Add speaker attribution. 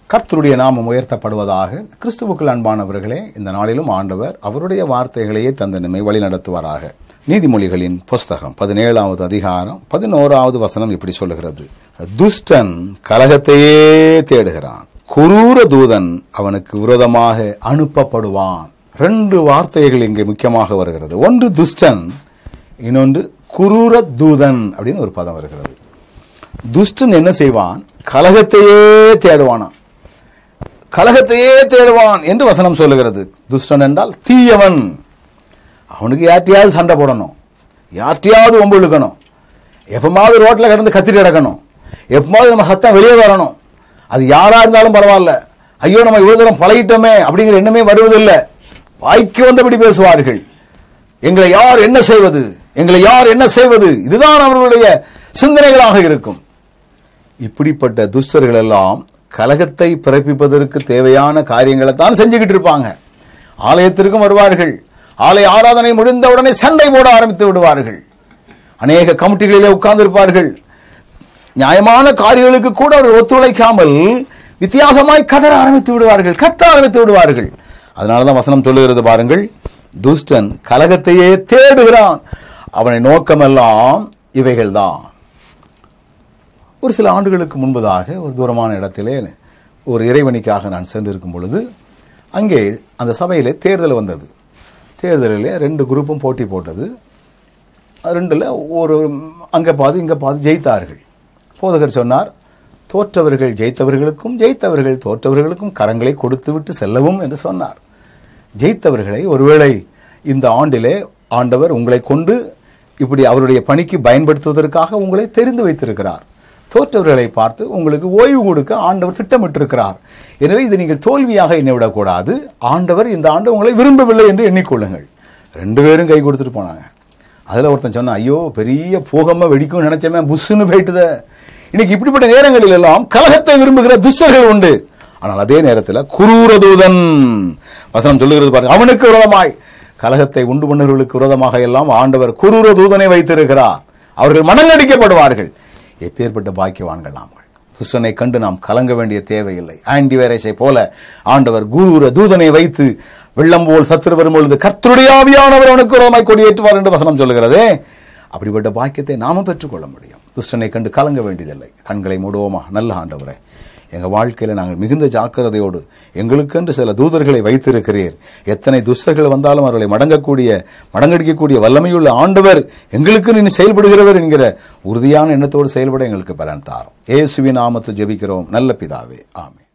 Speaker 1: கர்த்தருடைய நாமம் உயர்த்தப்படுவதாக கிறிஸ்துவுக்குள் அன்பானவர்களே இந்த நாளிலும் ஆண்டவர் அவருடைய வார்த்தைகளையே தந்த நம்மை வழி நடத்துவாராக நீதிமொழிகளின் புஸ்தகம் பதினேழாவது அதிகாரம் பதினோராவது வசனம் இப்படி சொல்லுகிறது துஷ்டன் கலகத்தையே தேடுகிறான் குரூர தூதன் அவனுக்கு விரோதமாக அனுப்பப்படுவான் ரெண்டு வார்த்தைகள் இங்கே முக்கியமாக வருகிறது ஒன்று துஷ்டன் இன்னொன்று குரூர தூதன் அப்படின்னு ஒரு பதம் வருகிறது துஷ்டன் என்ன செய்வான் கலகத்தையே தேடுவானாம் கலகத்தையே தேடுவான் என்று வசனம் சொல்லுகிறது துஷ்டன் என்றால் தீயவன் அவனுக்கு யார்ட்டையாவது சண்டை போடணும் யார்ட்டையாவது ஒம்பு இழுக்கணும் எப்பமாவது ரோட்டில் கிடந்து கத்திரி கிடக்கணும் எப்பமாவது நம்ம சத்தம் வெளியே வரணும் அது யாரா இருந்தாலும் பரவாயில்ல ஐயோ நம்ம இவ்வளவு தூரம் பழகிட்டோமே அப்படிங்கிற எண்ணமே வருவதில்லை வாய்க்கு வந்தபடி பேசுவார்கள் எங்களை யார் என்ன செய்வது எங்களை யார் என்ன செய்வது இதுதான் அவர்களுடைய சிந்தனைகளாக இருக்கும் இப்படிப்பட்ட துஷ்டர்கள் எல்லாம் கலகத்தை பிறப்பிப்பதற்கு தேவையான காரியங்களை தான் செஞ்சுக்கிட்டு இருப்பாங்க ஆலயத்திற்கும் வருவார்கள் ஆலய ஆராதனை முடிந்தவுடனே சண்டை போட ஆரம்பித்து விடுவார்கள் அநேக கமிட்டிகளிலே உட்கார்ந்திருப்பார்கள் நியாயமான காரியங்களுக்கு கூட அவர்கள் ஒத்துழைக்காமல் வித்தியாசமாய் கதற ஆரம்பித்து விடுவார்கள் கத்த ஆரம்பித்து விடுவார்கள் அதனாலதான் வசனம் சொல்லுகிறது பாருங்கள் துஷ்டன் கலகத்தையே தேடுகிறான் அவனை நோக்கமெல்லாம் இவைகள்தான் ஒரு சில ஆண்டுகளுக்கு முன்பதாக ஒரு தூரமான இடத்திலே ஒரு இறைவனிக்காக நான் சென்றிருக்கும் பொழுது அங்கே அந்த சபையிலே தேர்தல் வந்தது தேர்தலில் ரெண்டு குரூப்பும் போட்டி போட்டது ரெண்டில் ஒரு அங்கே பாதி இங்கே பாதி ஜெயித்தார்கள் போதகர் சொன்னார் தோற்றவர்கள் ஜெயித்தவர்களுக்கும் ஜெயித்தவர்கள் தோற்றவர்களுக்கும் கரங்களை கொடுத்துவிட்டு செல்லவும் என்று சொன்னார் ஜெயித்தவர்களை ஒருவேளை இந்த ஆண்டிலே ஆண்டவர் உங்களை கொண்டு இப்படி அவருடைய பணிக்கு பயன்படுத்துவதற்காக உங்களை தெரிந்து வைத்திருக்கிறார் தோற்றவர்களை பார்த்து உங்களுக்கு ஓய்வு கொடுக்க ஆண்டவர் திட்டமிட்டிருக்கிறார் எனவே இது நீங்கள் தோல்வியாக எண்ணிவிடக்கூடாது ஆண்டவர் இந்த ஆண்டு உங்களை விரும்பவில்லை என்று எண்ணிக்கொள்ளுங்கள் ரெண்டு பேரும் கை கொடுத்துட்டு போனாங்க அதில் ஒருத்தன் சொன்னான் ஐயோ பெரிய போகமாக வெடிக்கும் நினைச்சமே புஷ்ஷுன்னு போயிட்டுத இன்னைக்கு இப்படிப்பட்ட நேரங்களில் எல்லாம் கலகத்தை விரும்புகிற துஷ்டர்கள் உண்டு ஆனால் அதே நேரத்தில் குரூரதூதன் வசனம் சொல்லுகிறது பாருங்க அவனுக்கு விரோதமாய் கலகத்தை உண்டு பண்ணுவர்களுக்கு விரோதமாக எல்லாம் ஆண்டவர் குரூர தூதனை வைத்திருக்கிறார் அவர்கள் மனங்கடிக்கப்படுவார்கள் எப்பேற்பட்ட பாக்கியவான்கள் நாங்கள் துஷ்டனை கண்டு நாம் கலங்க வேண்டிய தேவையில்லை ஆன்டி வைரஸை போல ஆண்டவர் குருர தூதனை வைத்து வெள்ளம் போல் சத்துரு வரும் பொழுது கர்த்தருடைய ஆவியானவர் அவனுக்கு விரோதமாய் கொடியேற்றுவார் என்று வசனம் சொல்லுகிறதே அப்படிப்பட்ட பாக்கியத்தை நாம பெற்றுக்கொள்ள முடியும் துஷ்டனை கண்டு கலங்க வேண்டியதில்லை கண்களை மூடுவோமா நல்ல ஆண்டவரே எங்கள் வாழ்க்கையில் நாங்கள் மிகுந்த ஜாக்கிரதையோடு எங்களுக்கென்று சில தூதர்களை வைத்திருக்கிறீர் எத்தனை துஷ்டர்கள் வந்தாலும் அவர்களை மடங்கக்கூடிய மடங்கடிக்கக்கூடிய வல்லமையுள்ள ஆண்டவர் எங்களுக்கு நீ செயல்படுகிறவர் என்கிற உறுதியான எண்ணத்தோடு செயல்பட எங்களுக்கு பலன் தாரும் ஏசுவி நாமத்தில் ஜெபிக்கிறோம் நல்ல பிதாவே ஆமே